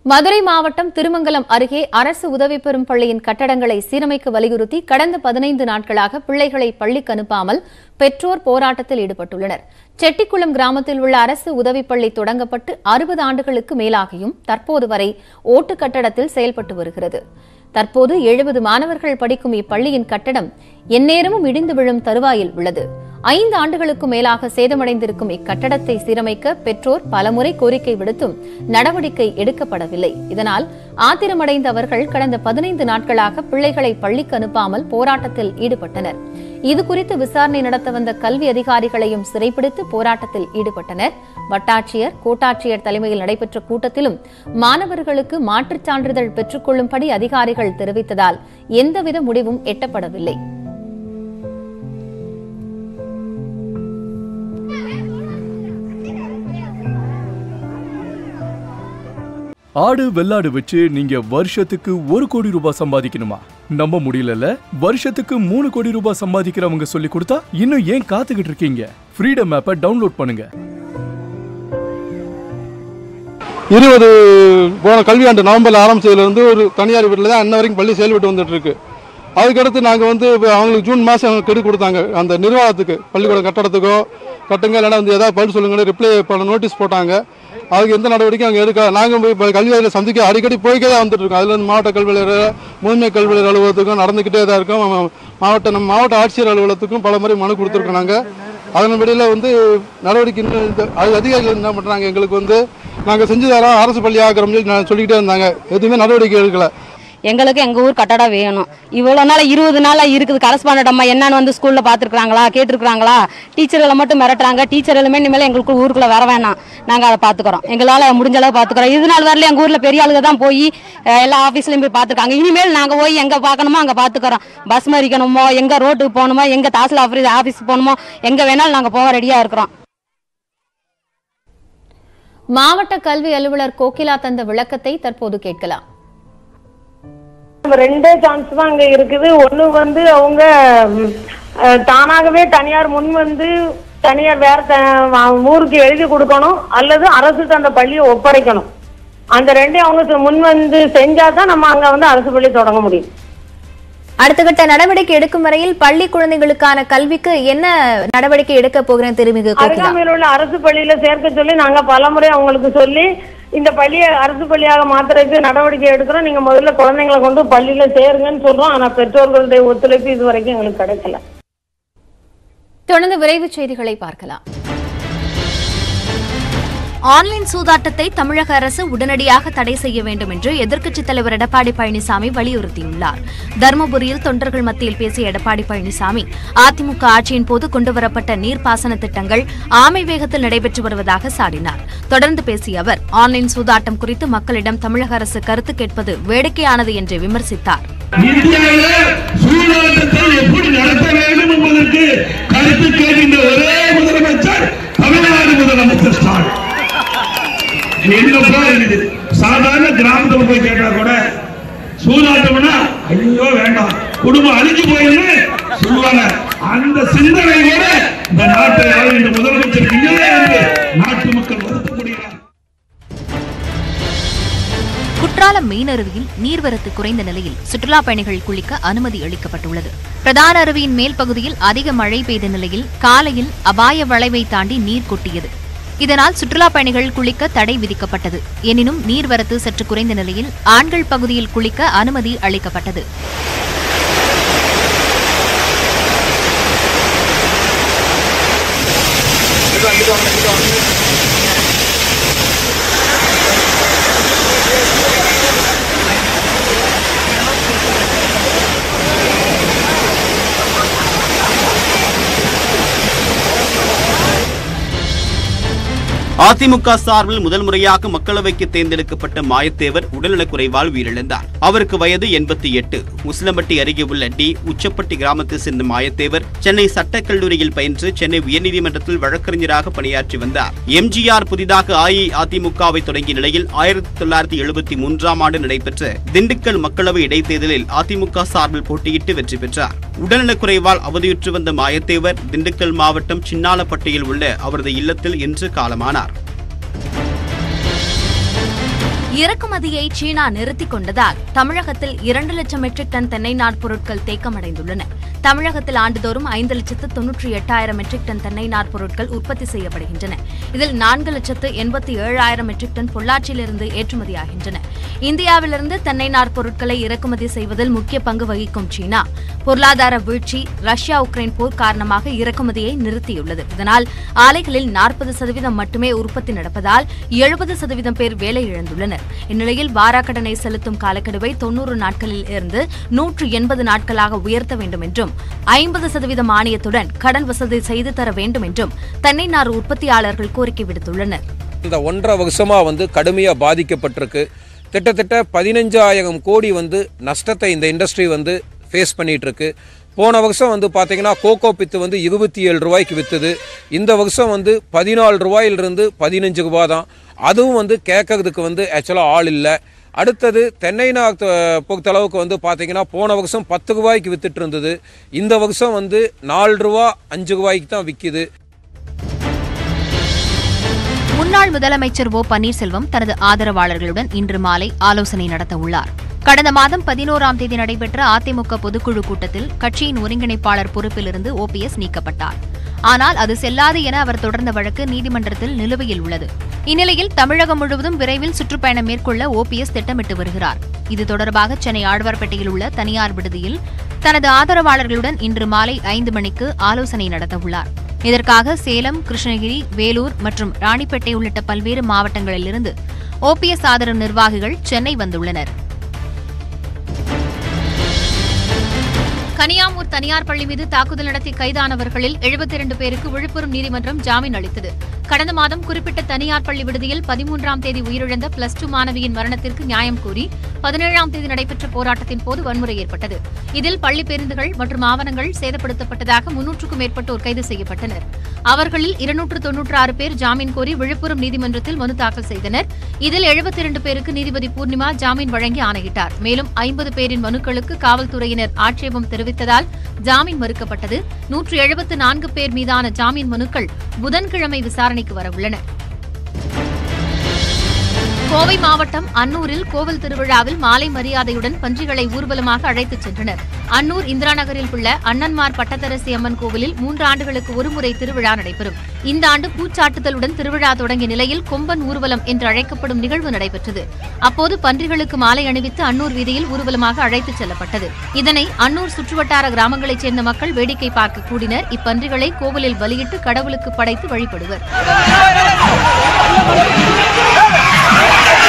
மதுரை மாவட்டம் திருமங்கலம் அருகே அரசு உதவி பெறும் பள்ளியின் கட்டடங்களை சீரமைக்க வலியுறுத்தி கடந்த பதினைந்து நாட்களாக பிள்ளைகளை பள்ளிக்கு அனுப்பாமல் பெற்றோர் போராட்டத்தில் ஈடுபட்டுள்ளனர் செட்டிக்குளம் கிராமத்தில் உள்ள அரசு உதவிப் பள்ளி தொடங்கப்பட்டு அறுபது ஆண்டுகளுக்கு மேலாகியும் தற்போது வரை ஓட்டு கட்டடத்தில் செயல்பட்டு வருகிறது தற்போது எழுபது மாணவர்கள் படிக்கும் இப்பள்ளியின் கட்டடம் எந்நேரமும் இடிந்து விழும் தருவாயில் உள்ளது ஐந்து ஆண்டுகளுக்கும் மேலாக சேதமடைந்திருக்கும் இக்கட்டடத்தை சீரமைக்க பெற்றோர் பலமுறை கோரிக்கை விடுத்தும் நடவடிக்கை எடுக்கப்படவில்லை இதனால் ஆத்திரமடைந்த அவர்கள் கடந்த பதினைந்து நாட்களாக பிள்ளைகளை பள்ளிக்கு அனுப்பாமல் போராட்டத்தில் ஈடுபட்டனர் இதுகுறித்து விசாரணை நடத்த வந்த கல்வி அதிகாரிகளையும் சிறைப்பிடித்து போராட்டத்தில் ஈடுபட்டனர் வட்டாட்சியர் கோட்டாட்சியர் தலைமையில் நடைபெற்ற கூட்டத்திலும் மாணவர்களுக்கு மாற்றுச் சான்றிதழ் பெற்றுக்கொள்ளும்படி அதிகாரிகள் தெரிவித்ததால் எந்தவித முடிவும் எட்டப்படவில்லை ஆடு வெள்ளாடு வச்சு நீங்க வருஷத்துக்கு ஒரு கோடி ரூபாய் சம்பாதிக்கணுமா நம்ப முடியலல்ல வருஷத்துக்கு மூணு கோடி ரூபாய் சம்பாதிக்கிறவங்க சொல்லி கொடுத்தா இன்னும் ஏன் காத்துக்கிட்டு இருக்கீங்க ஃப்ரீடம் ஆப்பை டவுன்லோட் பண்ணுங்க இருபது போன கல்வியாண்டு நவம்பரில் ஆரம்பிச்சதுலேருந்து ஒரு தனியார் வீட்டில் தான் அன்ன வரைக்கும் பள்ளி செயல்பட்டு வந்துட்டு இருக்கு அதுக்கடுத்து நாங்கள் வந்து இப்போ அவங்களுக்கு ஜூன் மாதம் கெடு கொடுத்தாங்க அந்த நிர்வாகத்துக்கு பள்ளிக்கூட கட்டடத்துக்கோ கட்டுங்க இல்லைன்னா வந்து ஏதாவது பதில் சொல்லுங்கன்னு ரிப்ளை பண்ண நோட்டீஸ் போட்டாங்க அதுக்கு எந்த நடவடிக்கையும் அங்கே எடுக்க நாங்கள் போய் இப்போ கல்வி அதில் சந்திக்க அடிக்கடி போய்க்கே தான் வந்துட்டு இருக்கோம் அதுலேருந்து மாவட்ட கல்வி அலுவலர் முதன்மை கல்வி அலுவலகத்துக்கும் நடந்துக்கிட்டே தான் இருக்கோம் மா- மாவட்ட நம்ம மாவட்ட ஆட்சியர் அலுவலகத்துக்கும் பல முறை மனு கொடுத்துருக்கோம் நாங்கள் அதன்படியில் வந்து நடவடிக்கை இன்னும் இந்த- அது அதிகாரிகள் என்ன பண்ணுறாங்க எங்களுக்கு வந்து நாங்கள் செஞ்சு தரோம் அரசு பள்ளி ஆக்கிறோம்னு சொல்லி நான் சொல்லிக்கிட்டே இருந்தாங்க எதுவுமே நடவடிக்கை எடுக்கல எங்களுக்கு எங்க ஊர் கட்டடம் வேணும் இவ்வளவு நாள் இருபது நாளா இருக்குது கரஸ்பாண்டட் அம்மா என்னன்னு வந்து ஸ்கூல்ல பாத்துருக்காங்களா கேட்டிருக்காங்களா டீச்சர்களை மட்டும் மிரட்டுறாங்க டீச்சர்களுமே இனிமேல் எங்களுக்கு ஊருக்குள்ள வர வேணாம் நாங்க அதை பாத்துக்கிறோம் எங்களால முடிஞ்ச அளவு பாத்துக்கிறோம் இது நாள் வரல எங்க ஊர்ல பெரிய ஆளுங்க தான் போய் அஹ், எல்லா ஆபீஸ்லயும் போய் பாத்துருக்காங்க இனிமேல் நாங்க போய் எங்க பார்க்கணுமோ அங்க பாத்துக்கிறோம் பஸ் மறிக்கணுமோ எங்க ரோட்டுக்கு போகணுமோ எங்க தாசில் ஆஃபீஸ் ஆபீஸ் போகணுமோ எங்க வேணாலும் நாங்க போக ரெடியா இருக்கிறோம் மாவட்ட கல்வி அலுவலர் கோகிலா தந்த விளக்கத்தை தற்போது கேட்கலாம் நம்ம ரெண்டே சான்ஸ் தான் அங்க இருக்குது ஒண்ணு வந்து அவங்க ம், அஹ், தானாகவே தனியார் முன் வந்து தனியார் வேற த- வ- ஊருக்கு எழுதி கொடுக்கணும் அல்லது அரசுக்கு அந்த பள்ளியை ஒப்படைக்கணும் அந்த ரெண்டையும் அவங்க சு- முன் வந்து செஞ்சாதான் நம்ம அங்க வந்து அரசு பள்ளி தொடங்க முடியும் அடுத்த கட்ட நடவடிக்கை எடுக்கும் வரையில் பள்ளி குழந்தைகளுக்கான கல்விக்கு என்ன நடவடிக்கை எடுக்க போகிறேன் திருமிகு கோகிலா அருகாமையில் உள்ள அரசு பள்ளியில சேர்க்க சொல்லி நாங்க பலமுறை அவங்களுக்கு சொல்லி இந்த பள்ளியை அரசு பள்ளியாக மாத்துறதுக்கு நடவடிக்கை எடுக்கிறோம் நீங்க முதல்ல குழந்தைங்களை கொண்டு பள்ளியில சேருங்கன்னு சொல்றோம் ஆனா பெற்றோர்களுடைய ஒத்துழைப்பு இது வரைக்கும் எங்களுக்கு கிடைக்கல தொடர்ந்து விரைவுச் செய்திகளை பார்க்கலாம் ஆன்லைன் சூதாட்டத்தை தமிழக அரசு உடனடியாக தடை செய்ய வேண்டும் என்று எதிர்க்கட்சித் தலைவர் எடப்பாடி பழனிசாமி வலியுறுத்தியுள்ளார் தருமபுரியில் தொண்டர்கள் மத்தியில் பேசிய எடப்பாடி பழனிசாமி அதிமுக ஆட்சியின் போது கொண்டுவரப்பட்ட நீர்ப்பாசன திட்டங்கள் ஆமை வேகத்தில் நடைபெற்று வருவதாக சாடினார் தொடர்ந்து பேசிய அவர் ஆன்லைன் சூதாட்டம் குறித்து மக்களிடம் தமிழக அரசு கருத்து கேட்பது வேடிக்கையானது என்று விமர்சித்தார் இந்தியாவில சூதாட்டத்தை எப்படி நடத்த வேண்டும் என்பதற்கு கருத்து கேட்கின்ற ஒரே முதலமைச்சர் தமிழ்நாடு முதலமைச்சர் ஸ்டாலின் என்ன போல இருக்குது சாதாரண கிராமத்துல போய் கேட்டா கூட சூதாட்டம்னா ஐயோ வேண்டாம் குடும்பம் அழிஞ்சு போயிருந்து சொல்லுவாங்க அந்த சிந்தனை கூட இந்த நாட்டை ஆளுகின்ற முதலமைச்சர் இல்லையே என்று நாட்டு மக்கள் வருத்தப்படுகிறார் குற்றாலம் மீனருவியில் நீர்வரத்து குறைந்த நிலையில் சுற்றுலா பயணிகள் குளிக்க அனுமதி அளிக்கப்பட்டுள்ளது பிரதான அருவியின் மேல் பகுதியில் அதிக மழை பெய்த நிலையில் காலையில் அபாய வளைவை தாண்டி நீர் கொட்டியது இதனால் சுற்றுலா பயணிகள் குளிக்க தடை விதிக்கப்பட்டது எனினும் நீர்வரத்து சற்று குறைந்த நிலையில் ஆண்கள் பகுதியில் குளிக்க அனுமதி அளிக்கப்பட்டது அதிமுக சார்பில் முதல் முறையாக மக்களவைக்கு தேர்ந்தெடுக்கப்பட்ட மாயத்தேவர் உடல்நலக்குறைவால் உயிரிழந்தார் அவருக்கு வயது எண்பத்தி எட்டு முஸ்லம்பட்டி அருகே உள்ள டி உச்சப்பட்டி கிராமத்தை சேர்ந்த மாயத்தேவர் சென்னை சட்டக்கல்லூரியில் பயின்று சென்னை உயர்நீதிமன்றத்தில் வழக்கறிஞராக பணியாற்றி வந்தார் எம்ஜிஆர் புதிதாக அஇஅதிமுகவை தொடங்கிய நிலையில் ஆயிரத்தி தொள்ளாயிரத்தி எழுபத்தி மூன்றாம் ஆண்டு நடைபெற்ற திண்டுக்கல் மக்களவை இடைத்தேர்தலில் அதிமுக சார்பில் போட்டியிட்டு வெற்றி பெற்றார் உடல்நலக்குறைவால் அவதியுற்று வந்த மாயத்தேவர் திண்டுக்கல் மாவட்டம் சின்னாலப்பட்டியில் உள்ள அவரது இல்லத்தில் இன்று காலமானார் இறக்குமதியை சீனா நிறுத்திக் கொண்டதால் தமிழகத்தில் இரண்டு லட்சம் மெட்ரிக் டன் தென்னை நார் பொருட்கள் தேக்கமடைந்துள்ளன தமிழகத்தில் ஆண்டுதோறும் ஐந்து லட்சத்து தொன்னூற்றி எட்டாயிரம் மெட்ரிக் டன் தென்னை நார் பொருட்கள் உற்பத்தி செய்யப்படுகின்றன இதில் நான்கு லட்சத்து எண்பத்தி ஏழாயிரம் மெட்ரிக் டன் பொள்ளாச்சியிலிருந்து ஏற்றுமதியாகின்றன இந்தியாவிலிருந்து தென்னை நார் பொருட்களை இறக்குமதி செய்வதில் முக்கிய பங்கு வகிக்கும் சீனா பொருளாதார வீழ்ச்சி ரஷ்யா உக்ரைன் போர் காரணமாக இறக்குமதியை நிறுத்தியுள்ளது இதனால் ஆலைகளில் நாற்பது சதவீதம் மட்டுமே உற்பத்தி நடப்பதால் எழுபது சதவீதம் பேர் வேலை இழந்துள்ளனர் இந்நிலையில் வாராக்கடனை செலுத்தும் காலக்கெடுவை தொன்னூறு நாட்களில் இருந்து நூற்று எண்பது நாட்களாக உயர்த்த வேண்டும் என்றும் ஐம்பது சதவீத மானியத்துடன் கடன் வசதி செய்து தர வேண்டும் என்றும் தென்னை நார் உற்பத்தியாளர்கள் கோரிக்கை விடுத்துள்ளனர் இந்த ஒன்றரை வருஷமா வந்து கடுமையாக பாதிக்கப்பட்டிருக்கு கிட்டத்தட்ட பதினஞ்சாயிரம் கோடி வந்து நஷ்டத்தை இந்த இண்டஸ்ட்ரி வந்து ஃபேஸ் பண்ணிட்டு இருக்கு போன வருஷம் வந்து பார்த்தீங்கன்னா கோகோ பித்து வந்து இருபத்தி ஏழு ரூபாய்க்கு விற்றுது இந்த வருஷம் வந்து பதினாலு ரூபாயிலிருந்து பதினஞ்சு ரூபா தான் அதுவும் வந்து கேட்கறதுக்கு வந்து ஆக்சுவலாக ஆள் இல்லை அடுத்தது தென்னை நார் த- பொறுத்தளவுக்கு வந்து பார்த்தீங்கன்னா போன வருஷம் பத்து ரூபாய்க்கு வித்துட்டு இருந்தது இந்த வருஷம் வந்து நாலு ரூபா அஞ்சு ரூபாய்க்கு தான் விற்கிது முன்னாள் முதலமைச்சர் ஓ பன்னீர்செல்வம் தனது ஆதரவாளர்களுடன் இன்று மாலை ஆலோசனை நடத்த உள்ளார் கடந்த மாதம் பதினோராம் தேதி நடைபெற்ற அதிமுக பொதுக்குழு கூட்டத்தில் கட்சியின் ஒருங்கிணைப்பாளர் பொறுப்பிலிருந்து ஓபிஎஸ் நீக்கப்பட்டார் ஆனால் அது செல்லாது என அவர் தொடர்ந்த வழக்கு நீதிமன்றத்தில் நிலுவையில் உள்ளது இந்நிலையில் தமிழகம் முழுவதும் விரைவில் சுற்றுப்பயணம் மேற்கொள்ள ஓபிஎஸ் திட்டமிட்டு வருகிறார் இது தொடர்பாக சென்னை ஆழ்வார்பேட்டையில் உள்ள தனியார் விடுதியில் தனது ஆதரவாளர்களுடன் இன்று மாலை ஐந்து மணிக்கு ஆலோசனை நடத்த உள்ளார் இதற்காக சேலம் கிருஷ்ணகிரி வேலூர் மற்றும் ராணிப்பேட்டை உள்ளிட்ட பல்வேறு மாவட்டங்களிலிருந்து ஓபிஎஸ் ஆதரவு நிர்வாகிகள் சென்னை வந்துள்ளனர் கனியாமூர் தனியார் பள்ளி மீது தாக்குதல் நடத்தி கைதானவர்களில் 72 பேருக்கு விழுப்புரம் நீதிமன்றம் ஜாமீன் அளித்தது கடந்த மாதம் குறிப்பிட்ட தனியார் பள்ளி விடுதியில் பதிமூன்றாம் தேதி உயிரிழந்த பிளஸ் டூ மாணவியின் மரணத்திற்கு நியாயம் கோரி பதினேழாம் தேதி நடைபெற்ற போராட்டத்தின் போது வன்முறை ஏற்பட்டது இதில் பள்ளி பேருந்துகள் மற்றும் ஆவணங்கள் சேதப்படுத்தப்பட்டதாக முன்னூற்றுக்கும் மேற்பட்டோர் கைது செய்யப்பட்டனர் அவர்களில் இருநூற்று தொன்னூற்று ஆறு பேர் ஜாமீன் கோரி விழுப்புரம் நீதிமன்றத்தில் மனு தாக்கல் செய்தனர் இதில் 72 பேருக்கு நீதிபதி பூர்ணிமா ஜாமீன் வழங்கி ஆணையிட்டார் மேலும் ஐம்பது பேரின் மனுக்களுக்கு காவல்துறையினர் ஆட்சேபம் தெரிவித்ததால் ஜாமீன் மறுக்கப்பட்டது நூற்று எழுபத்து நான்கு பேர் மீதான ஜாமீன் மனுக்கள் புதன்கிழமை விசாரணைக்கு வரவுள்ளன கோவை மாவட்டம் அன்னூரில் கோவில் திருவிழாவில் மாலை மரியாதையுடன் பன்றிகளை ஊர்வலமாக அழைத்துச் சென்றனர் அன்னூர் இந்திரா நகரில் உள்ள அண்ணன்மார் பட்டத்தரசி அம்மன் கோவிலில் மூன்று ஆண்டுகளுக்கு ஒருமுறை திருவிழா நடைபெறும் இந்த ஆண்டு பூச்சாட்டுதலுடன் திருவிழா தொடங்கிய நிலையில் கொம்பன் ஊர்வலம் என்று அழைக்கப்படும் நிகழ்வு நடைபெற்றது அப்போது பன்றிகளுக்கு மாலை அணிவித்து அன்னூர் வீதியில் ஊர்வலமாக அழைத்துச் செல்லப்பட்டது இதனை அன்னூர் சுற்றுவட்டார கிராமங்களைச் சேர்ந்த மக்கள் வேடிக்கை பார்க்க கூடினர் இப்பன்றிகளை கோவிலில் பலியிட்டு கடவுளுக்கு படைத்து வழிபடுவர்